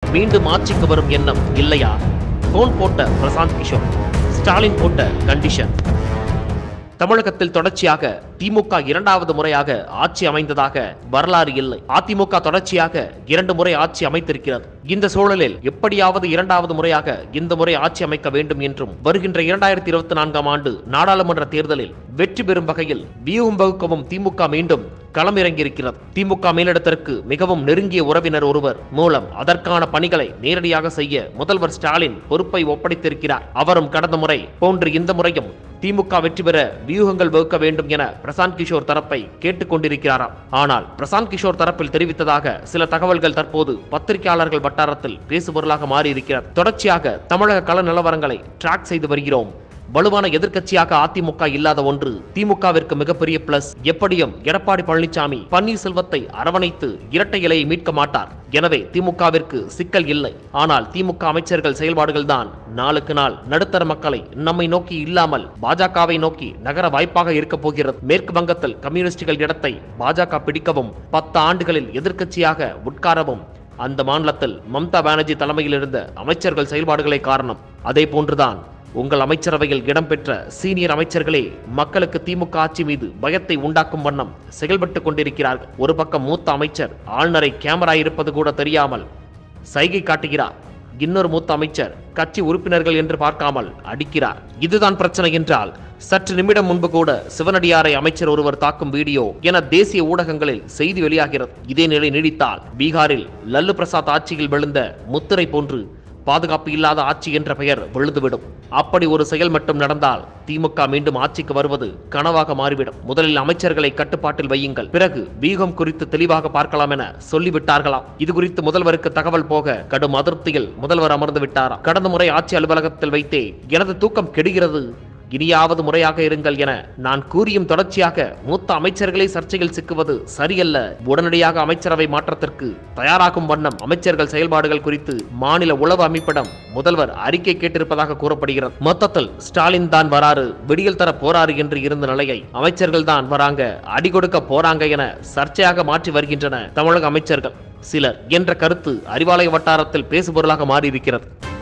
மீண்டும் ஆட்சிக்கு வரும் எண்ணம் இல்லையா போன் போட்ட பிரசாந்த் கிஷோர் ஸ்டாலின் போட்ட கண்டிஷன் தமிழகத்தில் தொடர்ச்சியாக திமுக இரண்டாவது முறையாக ஆட்சி அமைந்ததாக வரலாறு இல்லை அதிமுக தொடர்ச்சியாக இரண்டு முறை ஆட்சி அமைத்திருக்கிறது இந்த சூழலில் எப்படியாவது இரண்டாவது முறையாக இந்த முறை ஆட்சி அமைக்க வேண்டும் என்றும் வருகின்ற இரண்டாயிரத்தி இருபத்தி நான்காம் ஆண்டு நாடாளுமன்ற தேர்தலில் வெற்றி பெறும் வகையில் வியூகம் வகுக்கவும் திமுக மீண்டும் களமிறங்கியிருக்கிறது திமுக மேலிடத்திற்கு மிகவும் நெருங்கிய உறவினர் ஒருவர் மூலம் அதற்கான பணிகளை நேரடியாக செய்ய முதல்வர் ஸ்டாலின் பொறுப்பை ஒப்படைத்திருக்கிறார் அவரும் கடந்த முறை போன்று இந்த முறையும் திமுக வெற்றி பெற வியூகங்கள் வகுக்க வேண்டும் என பிரசாந்த் கிஷோர் தரப்பை கேட்டுக் கொண்டிருக்கிறாராம் ஆனால் பிரசாந்த் கிஷோர் தரப்பில் தெரிவித்ததாக சில தகவல்கள் தற்போது பத்திரிகையாளர்கள் வட்டாரத்தில் பேசுபொருளாக மாறியிருக்கிறது தொடர்ச்சியாக தமிழக கள நிலவரங்களை ட்ராக் செய்து வருகிறோம் வலுவான எதிர்க்கட்சியாக அதிமுக இல்லாத ஒன்று திமுகவிற்கு மிகப்பெரிய பிளஸ் எப்படியும் எடப்பாடி பழனிசாமி பன்னீர்செல்வத்தை அரவணைத்து இரட்டை இலையை மீட்க மாட்டார் எனவே திமுகவிற்கு சிக்கல் இல்லை ஆனால் திமுக அமைச்சர்கள் செயல்பாடுகள் தான் நாளுக்கு நாள் நடுத்தர மக்களை நம்மை நோக்கி இல்லாமல் பாஜகவை நோக்கி நகர வாய்ப்பாக இருக்க போகிறது மேற்கு வங்கத்தில் கம்யூனிஸ்டுகள் இடத்தை பாஜக பிடிக்கவும் பத்து ஆண்டுகளில் எதிர்க்கட்சியாக உட்காரவும் அந்த மாநிலத்தில் மம்தா பானர்ஜி தலைமையில் இருந்த அமைச்சர்கள் செயல்பாடுகளே காரணம் அதே போன்றுதான் உங்கள் அமைச்சரவையில் இடம்பெற்ற சீனியர் அமைச்சர்களே மக்களுக்கு திமுக ஆட்சி மீது பயத்தை உண்டாக்கும் வண்ணம் செயல்பட்டு கொண்டிருக்கிறார்கள் ஒரு பக்கம் மூத்த அமைச்சர் ஆளுநரை கேமரா இருப்பது கூட தெரியாமல் சைகை காட்டுகிறார் இன்னொரு மூத்த அமைச்சர் கட்சி உறுப்பினர்கள் என்று பார்க்காமல் அடிக்கிறார் இதுதான் பிரச்சனை என்றால் சற்று நிமிடம் முன்பு கூட சிவனடியாரை அமைச்சர் ஒருவர் தாக்கும் வீடியோ என தேசிய ஊடகங்களில் செய்தி வெளியாகிறது இதே நிலை நீடித்தால் பீகாரில் லல்லு பிரசாத் ஆட்சியில் விழுந்த முத்திரை போன்று பாதுகாப்பு இல்லாத ஆட்சி என்ற பெயர் விழுந்துவிடும் அப்படி ஒரு செயல் மட்டும் நடந்தால் திமுக மீண்டும் ஆட்சிக்கு வருவது கனவாக மாறிவிடும் முதலில் அமைச்சர்களை கட்டுப்பாட்டில் வையுங்கள் பிறகு வீகம் குறித்து தெளிவாக பார்க்கலாம் என சொல்லிவிட்டார்களாம் இது குறித்து முதல்வருக்கு தகவல் போக கடும் அதிருப்தியில் முதல்வர் அமர்ந்து விட்டாராம் கடந்த முறை ஆட்சி அலுவலகத்தில் வைத்தே எனது தூக்கம் கெடுகிறது இனியாவது முறையாக இருங்கள் என நான் கூறியும் தொடர்ச்சியாக மூத்த அமைச்சர்களே சர்ச்சையில் சிக்குவது சரியல்ல உடனடியாக அமைச்சரவை மாற்றத்திற்கு தயாராகும் வண்ணம் அமைச்சர்கள் செயல்பாடுகள் குறித்து மாநில உளவு அமைப்பிடம் முதல்வர் அறிக்கை கேட்டிருப்பதாக கூறப்படுகிறது மொத்தத்தில் ஸ்டாலின் தான் வராரு விடியல் தர போறாரு என்று இருந்த நிலையை அமைச்சர்கள் தான் வராங்க அடி கொடுக்க போறாங்க என சர்ச்சையாக மாற்றி வருகின்றன தமிழக அமைச்சர்கள் சிலர் என்ற கருத்து அறிவாலய வட்டாரத்தில் பேசுபொருளாக மாறியிருக்கிறது